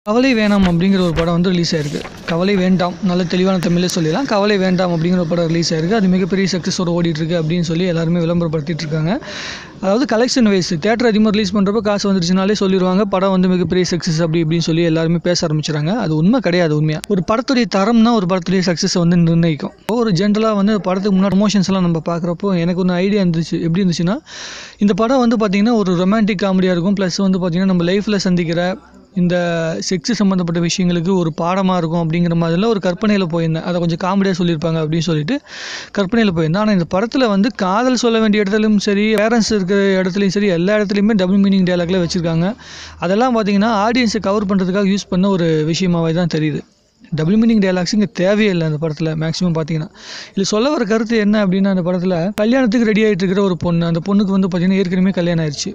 கவலை வேணாம் அப்படிங்கிற ஒரு படம் வந்து ரிலீஸ் ஆயிருக்கு கவலை வேண்டாம் நல்ல தெளிவான தமிழில் சொல்லிடலாம் கவலை வேண்டாம் அப்படிங்கிற ஒரு படம் ரிலீஸ் ஆயிருக்கு அது மிகப்பெரிய சக்ஸஸோட ஓடிட்டு இருக்கு அப்படின்னு சொல்லி எல்லாருமே விளம்பரப்படுத்திட்டு இருக்காங்க அதாவது கலெக்ஷன் வைஸ் தேட்டர் அதிகமாக ரிலீஸ் பண்ணுறப்ப காசு வந்துருச்சுனாலே சொல்லிடுவாங்க படம் வந்து மிகப்பெரிய சக்ஸஸ் அப்படி இப்படின்னு சொல்லி எல்லாருமே பேச ஆரம்பிச்சிடுறாங்க அது உண்மை கிடையாது உண்மையாக ஒரு படத்துடைய தரம்னா ஒரு படத்துடைய சக்ஸஸ் வந்து நிர்ணயிக்கும் ஒரு ஜென்ரலாக வந்து படத்துக்கு முன்னாடி ப்ரொமோஷன்ஸ் எல்லாம் நம்ம பார்க்குறப்போ எனக்கு ஒன்று ஐடியா இருந்துச்சு எப்படி இருந்துச்சுன்னா இந்த படம் வந்து பார்த்திங்கன்னா ஒரு ரொமான்டிக் காமெடியாக இருக்கும் ப்ளஸ் வந்து பார்த்திங்கன்னா நம்ம லைஃப்பில் சந்திக்கிற இந்த செக்ஸ் சம்மந்தப்பட்ட விஷயங்களுக்கு ஒரு பாடமாக இருக்கும் அப்படிங்கிற மாதிரிலாம் ஒரு கற்பனையில் போயிருந்தேன் அதை கொஞ்சம் காமெடியாக சொல்லியிருப்பாங்க அப்படின்னு சொல்லிட்டு கற்பனையில் போயிருந்தேன் ஆனால் இந்த படத்தில் வந்து காதல் சொல்ல வேண்டிய இடத்துலையும் சரி பேரண்ட்ஸ் இருக்கிற இடத்துலையும் சரி எல்லா இடத்துலையுமே டபுள் மீனிங் டயலாக்ல வச்சுருக்காங்க அதெல்லாம் பார்த்தீங்கன்னா ஆடியன்ஸை கவர் பண்ணுறதுக்காக யூஸ் பண்ண ஒரு விஷயமாவே தான் தெரியுது டபுள் மீனிங் டயலாக்ஸ் இங்கே தேவையே இல்லை அந்த படத்தில் மேக்ஸிமம் பார்த்தீங்கன்னா இதில் சொல்ல வர கருத்து என்ன அப்படின்னா அந்த படத்தில் கல்யாணத்துக்கு ரெடி ஆகிட்டு இருக்கிற ஒரு பொண்ணு அந்த பொண்ணுக்கு வந்து பார்த்திங்கன்னா ஏற்கனவே கல்யாணம் ஆயிடுச்சு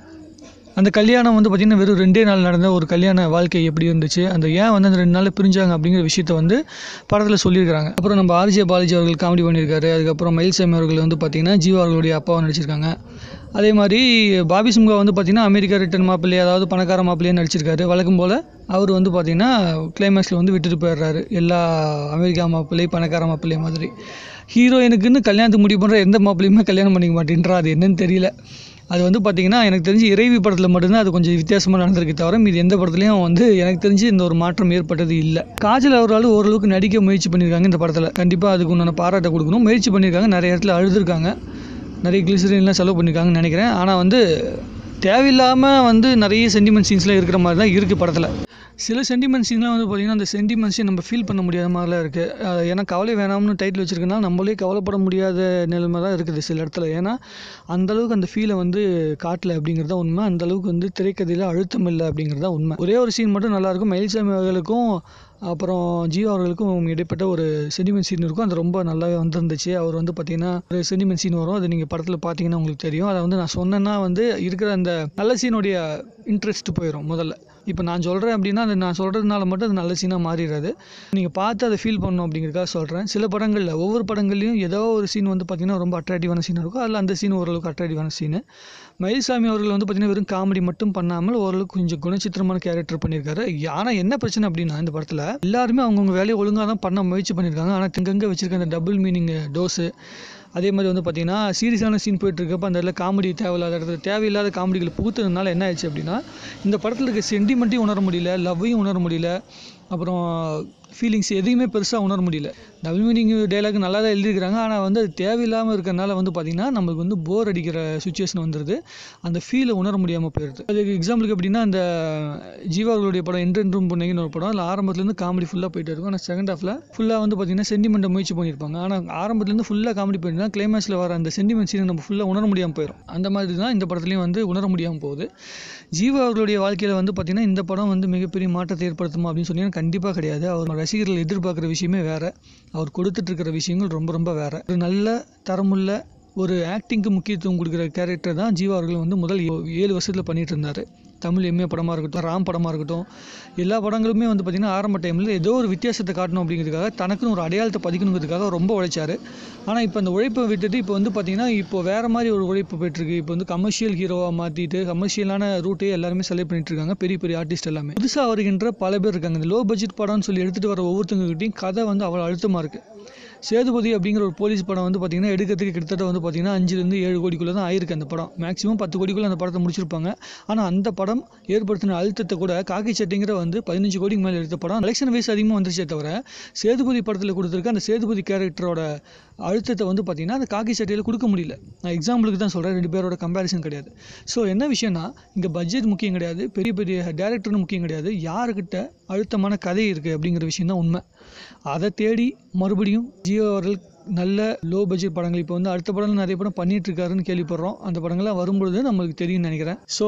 அந்த கல்யாணம் வந்து பார்த்திங்கன்னா வெறும் ரெண்டே நாள் நடந்த ஒரு கல்யாண வாழ்க்கை எப்படி இருந்துச்சு அந்த ஏன் வந்து அந்த ரெண்டு நாளில் பிரிஞ்சாங்க அப்படிங்கிற விஷயத்த வந்து படத்தில் சொல்லியிருக்காங்க அப்புறம் நம்ம ஆர்ஜே பாலாஜி அவர்கள் காமெடி பண்ணியிருக்காரு அதுக்கப்புறம் மயில்சாமி அவர்கள் வந்து பார்த்திங்கன்னா ஜீவா அவர்களுடைய அப்பாவை நடிச்சிருக்காங்க அதே மாதிரி பாபி சிம்கா வந்து பார்த்திங்கன்னா அமெரிக்கா ரிட்டன் மாப்பிள்ளை அதாவது பணக்கார மாப்பிள்ளையே நடிச்சிருக்காரு வழக்கம் போல் அவர் வந்து பார்த்திங்கன்னா கிளைமேக்ஸில் வந்து விட்டுட்டு போயிடுறாரு எல்லா அமெரிக்கா மாப்பிள்ளை பணக்கார மாப்பிள்ளை மாதிரி ஹீரோயினுக்குன்னு கல்யாணத்துக்கு முடிவு பண்ணுற எந்த மாப்பிள்ளையுமே கல்யாணம் பண்ணிக்க மாட்டேன்றா அது என்னன்னு தெரியல அது வந்து பார்த்திங்கன்னா எனக்கு தெரிஞ்சு இறைவி படத்தில் மட்டும்தான் அது கொஞ்சம் வித்தியாசமாக நடந்திருக்கு தவிர மீது எந்த படத்துலையும் வந்து எனக்கு தெரிஞ்சு இந்த ஒரு மாற்றம் ஏற்பட்டது இல்லை காஜல் அவரால் ஓரளவுக்கு நடிக்க முயற்சி பண்ணியிருக்காங்க இந்த படத்தில் கண்டிப்பாக அதுக்கு உண்டான பாராட்டை கொடுக்கணும் முயற்சி பண்ணியிருக்காங்க நிறைய இடத்துல அழுதுருக்காங்க நிறைய கிளிசரின்லாம் செலவு பண்ணியிருக்காங்கன்னு நினைக்கிறேன் ஆனால் வந்து தேவையில்லாமல் வந்து நிறைய சென்டிமெண்ட் சீன்ஸ்லாம் இருக்கிற மாதிரி தான் இருக்குது படத்தில் சில சென்டிமெண்ட் சீன்லாம் வந்து பார்த்திங்கன்னா அந்த சென்டிமெண்ட்ஸை நம்ம ஃபீல் பண்ண முடியாத மாதிரிலாம் இருக்குது ஏன்னா கவலை வேணாம்னு டைட்டில் வச்சிருக்கனால நம்மளே கவலைப்பட முடியாத நிலைமை தான் இருக்குது சில இடத்துல ஏன்னா அந்தளவுக்கு அந்த ஃபீலை வந்து காட்டல அப்படிங்கிறது தான் உண்மை அந்தளவுக்கு வந்து திரைக்கதையில் அழுத்தம் இல்லை அப்படிங்கிறது தான் உண்மை ஒரே ஒரு சீன் மட்டும் நல்லாயிருக்கும் மயில்சாமி அவர்களுக்கும் அப்புறம் ஜீவா அவர்களுக்கும் இடைப்பட்ட ஒரு சென்டிமெண்ட் சீன் இருக்கும் அது ரொம்ப நல்லாவே வந்திருந்துச்சு அவர் வந்து பார்த்திங்கன்னா ஒரு சென்டிமெண்ட் சீன் வரும் அது நீங்கள் படத்தில் பார்த்தீங்கன்னா உங்களுக்கு தெரியும் அதை வந்து நான் சொன்னேன்னா வந்து இருக்கிற அந்த நல்ல சீனுடைய இன்ட்ரெஸ்ட் போயிடும் முதல்ல இப்போ நான் சொல்கிறேன் அப்படின்னா அது நான் சொல்கிறதுனால மட்டும் அது நல்ல சீனாக மாறிடாது நீங்கள் பார்த்து அதை ஃபீல் பண்ணணும் அப்படிங்கிறதுக்காக சொல்கிறேன் சில படங்களில் ஒவ்வொரு படங்கள்லையும் ஏதோ ஒரு சீன் வந்து பார்த்திங்கன்னா ரொம்ப அட்ராக்டிவான சீன் இருக்கும் அதில் அந்த சீன் ஓரளவுக்கு அட்ராக்டிவான சீனு மயில்சாமி அவர்கள் வந்து பார்த்திங்கன்னா வெறும் காமெடி மட்டும் பண்ணாமல் ஓரளவுக்கு கொஞ்சம் குணச்சித்திரமான கேரக்டர் பண்ணியிருக்காரு ஆனால் என்ன பிரச்சனை அப்படின்னா இந்த படத்தில் எல்லாருமே அவங்கவுங்க வேலையை ஒழுங்காக தான் பண்ண முயற்சி பண்ணியிருக்காங்க ஆனால் திங்கங்கே வச்சிருக்க அந்த டபுள் மீனிங் டோஸு அதே மாதிரி வந்து பார்த்திங்கன்னா சீரியஸான சீன் போயிட்டு இருக்கப்ப அந்த இடத்துல காமெடி தேவையில்லாத இடத்துல தேவையில்லாத காமெடிகளை புகுத்துறதுனால என்ன ஆயிடுச்சு அப்படின்னா இந்த படத்தில் இருக்க சென்டிமெண்ட்டையும் உணர முடியல லவ்வையும் உணர முடியல அப்புறம் ஃபீலிங்ஸ் எதையுமே பெருசாக உணர முடியல டபுள் மீனிங் டைலாக் நல்லா தான் எழுதியிருக்கிறாங்க ஆனால் வந்து அது தேவையில்லாமல் இருக்கிறனால வந்து பார்த்திங்கன்னா நமக்கு வந்து போர் அடிக்கிற சுச்சுவேஷன் வந்துடுது அந்த ஃபீலை உணர முடியாமல் போயிடுது அதுக்கு எக்ஸாம்பிளுக்கு எப்படின்னா அந்த ஜீவா அவர்களுடைய படம் என்றென்றும் பொண்ணைங்கன்னு ஒரு படம் அதில் ஆரம்பத்துலேருந்து காமெடி ஃபுல்லாக போயிட்டு இருக்கும் ஆனால் செகண்ட் ஹாஃபில் ஃபுல்லாக வந்து பார்த்திங்கன்னா சென்டிமெண்ட்டை முயற்சி பண்ணியிருப்பாங்க ஆனால் ஆரம்பத்துலேருந்து ஃபுல்லாக காமெடி போயிருந்தா கிளைமேக்ஸில் வர அந்த சென்டிமெண்ட் சீனை நம்ம ஃபுல்லாக உணர முடியாமல் போயிடும் அந்த மாதிரி தான் இந்த படத்துலையும் வந்து உணர முடியாமல் போகுது ஜீவா அவர்களுடைய வாழ்க்கையில் வந்து பார்த்திங்கன்னா இந்த படம் வந்து மிகப்பெரிய மாற்றத்தை ஏற்படுத்துமா அப்படின்னு சொன்னீங்கன்னா கண்டிப்பாக கிடையாது அவர் ரசிகர்கள் எதிர்பார்க்குற விஷயமே வேறு அவர் கொடுத்துட்டு இருக்கிற விஷயங்கள் ரொம்ப ரொம்ப வேறு ஒரு நல்ல தரமுள்ள ஒரு ஆக்டிங்க்கு முக்கியத்துவம் கொடுக்குற கேரக்டர் தான் ஜீவா அவர்கள் வந்து முதல் ஏ- ஏழு வருஷத்தில் பண்ணிட்டு இருந்தார் தமிழ் எம்ஏ படமாக இருக்கட்டும் ராம் படமாக இருக்கட்டும் எல்லா படங்களுமே வந்து பார்த்திங்கன்னா ஆரம்ப டைமில் ஏதோ ஒரு வித்தியாசத்தை காட்டணும் அப்படிங்கிறதுக்காக தனக்குன்னு ஒரு அடையாளத்தை பதிக்கணுங்கிறதுக்காக ரொம்ப உழைச்சாரு ஆனால் இப்போ அந்த உழைப்பை விட்டுட்டு இப்போ வந்து பார்த்திங்கன்னா இப்போ வேறு மாதிரி ஒரு உழைப்பு போயிட்டுருக்கு இப்போ வந்து கமர்ஷியல் ஹீரோவாக மாற்றிட்டு கமர்ஷியலான ரூட்டே எல்லாருமே செலக்ட் பண்ணிட்டு இருக்காங்க பெரிய பெரிய ஆர்டிஸ்ட் எல்லாமே புதுசாக வருகின்ற பல பேர் இருக்காங்க இந்த லோ பட்ஜெட் படம்னு சொல்லி எடுத்துகிட்டு வர ஒவ்வொருத்தவங்ககிட்டையும் கதை வந்து அவ்வளோ அழுத்தமாக இருக்குது சேதுபதி அப்படிங்கிற ஒரு போலீஸ் படம் வந்து பார்த்திங்கன்னா எடுக்கிறதுக்கு கிட்டத்தட்ட வந்து பார்த்திங்கன்னா அஞ்சுலேருந்து ஏழு கோடிக்குள்ளே தான் ஆயிருக்கு அந்த படம் மேக்ஸிமம் பத்து கோடிக்குள்ளே அந்த படத்தை முடிச்சிருப்பாங்க ஆனால் அந்த படம் ஏற்படுத்தின அழுத்தத்தை கூட காக்கி சட்டிங்கிற வந்து பதினஞ்சு கோடிக்கு மேலே எடுத்த படம் எலெக்ஷன் வயசு அதிகமாக வந்துருச்சே தவிர சேதுபதி படத்தில் கொடுத்துருக்க அந்த சேதுபதி கேரக்டரோட அழுத்தத்தை வந்து பார்த்திங்கன்னா அந்த காக்கி சட்டையில் கொடுக்க முடியல நான் எக்ஸாம்பிளுக்கு தான் சொல்கிறேன் ரெண்டு பேரோட கம்பேரிசன் கிடையாது ஸோ என்ன விஷயம்னா இங்கே பட்ஜெட் முக்கியம் கிடையாது பெரிய பெரிய டேரக்டர்னு முக்கியம் கிடையாது யாருக்கிட்ட அழுத்தமான கதை இருக்குது அப்படிங்கிற விஷயம் தான் உண்மை அதை தேடி மறுபடியும் ஜியோ அவர்கள் நல்ல லோ பட்ஜெட் படங்கள் இப்போ வந்து அடுத்த படங்கள் நிறைய படம் பண்ணிட்டு இருக்காருன்னு கேள்விப்படுறோம் அந்த படங்கள்லாம் வரும்பொழுது நம்மளுக்கு தெரியும்னு நினைக்கிறேன் ஸோ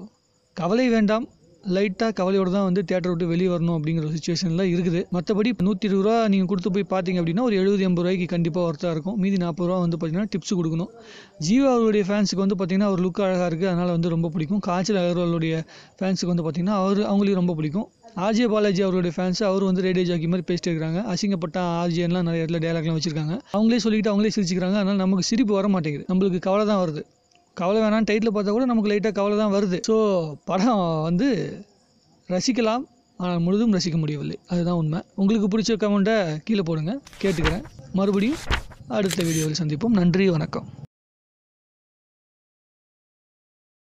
கவலை வேண்டாம் லைட்டாக கவலையோட தான் வந்து தேட்டரை விட்டு வெளியே வரணும் அப்படிங்கிற ஒரு சுச்சுவேஷனில் இருக்குது மற்றபடி இப்போ நூற்றி இருபது ரூபா நீங்கள் கொடுத்து போய் பார்த்தீங்க அப்படின்னா ஒரு எழுபது எண்பது ரூபாய்க்கு கண்டிப்பாக ஒர்த்தாக இருக்கும் மீதி நாற்பது ரூபா வந்து பார்த்தீங்கன்னா டிப்ஸ் கொடுக்கணும் ஜீவா அவருடைய ஃபேன்ஸுக்கு வந்து பார்த்தீங்கன்னா அவர் லுக் அழகாக இருக்குது அதனால் வந்து ரொம்ப பிடிக்கும் காய்ச்சல் அகர்வாலுடைய ஃபேன்ஸுக்கு வந்து பார்த்தீங்கன்னா அவர் அவங்களுக்கு ரொம்ப பிடிக்கும் ஆர்ஜே பாலாஜி அவருடைய ஃபேன்ஸ் அவர் வந்து ரேடியோ ஜாக்கி மாதிரி பேசிட்டு இருக்காங்க அசிங்கப்பட்ட ஆர்ஜேன்லாம் நிறைய இடத்துல டேலாக்லாம் வச்சிருக்காங்க அவங்களே சொல்லிட்டு அவங்களே சிரிச்சுக்கிறாங்க அதனால் நமக்கு சிரிப்பு வர மாட்டேங்குது நம்மளுக்கு கவலை தான் வருது கவலை வேணாம் டைட்டில் பார்த்தா கூட நமக்கு லைட்டாக கவலை தான் வருது ஸோ படம் வந்து ரசிக்கலாம் ஆனால் முழுதும் ரசிக்க முடியவில்லை அதுதான் உண்மை உங்களுக்கு பிடிச்ச கமெண்ட்டை கீழே போடுங்க கேட்டுக்கிறேன் மறுபடியும் அடுத்த வீடியோவில் சந்திப்போம் நன்றி வணக்கம்